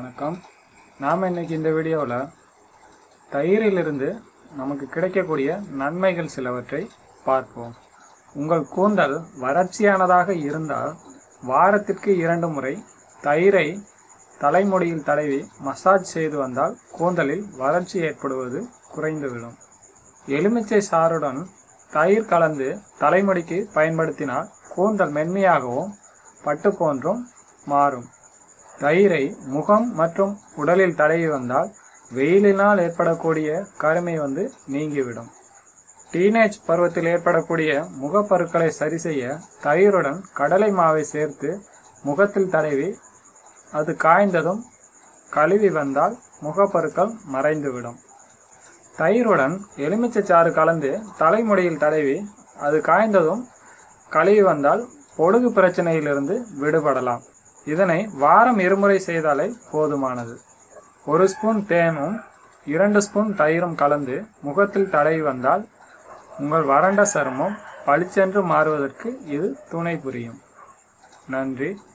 வணக்கம் நாம் இன்னைக்கு இந்த வீடியோவில் தயிரிலிருந்து நமக்கு கிடைக்கக்கூடிய நன்மைகள் சிலவற்றை பார்ப்போம் உங்கள் கூந்தல் வறட்சியானதாக இருந்தால் வாரத்திற்கு இரண்டு முறை தயிரை தலைமுடியில் தடவி மசாஜ் செய்து வந்தால் கூந்தலில் வறட்சி ஏற்படுவது குறைந்துவிடும் எலுமிச்சை சாறுடன் தயிர் கலந்து தலைமுடிக்கு பயன்படுத்தினால் கூந்தல் மென்மையாகவும் பட்டு போன்றும் மாறும் தயிரை முகம் மற்றும் உடலில் தடவி வந்தால் வெயிலினால் ஏற்படக்கூடிய கருமை வந்து நீங்கிவிடும் டீனேஜ் பருவத்தில் ஏற்படக்கூடிய முகப்பருக்களை சரி செய்ய தயிருடன் கடலை மாவை சேர்த்து முகத்தில் தடவி அது காய்ந்ததும் கழுவி வந்தால் முகப்பருக்கள் மறைந்துவிடும் தயிருடன் எலுமிச்சை சாறு கலந்து தலைமுடியில் தடவி அது காய்ந்ததும் கழுவி வந்தால் பொடுகு பிரச்சனையிலிருந்து விடுபடலாம் இதனை வாரம் இருமுறை செய்தாலே போதுமானது ஒரு ஸ்பூன் தேனும் இரண்டு ஸ்பூன் தயிரும் கலந்து முகத்தில் தடவி வந்தால் உங்கள் வறண்ட சருமம் பளிச்சென்று மாறுவதற்கு இது துணை புரியும் நன்றி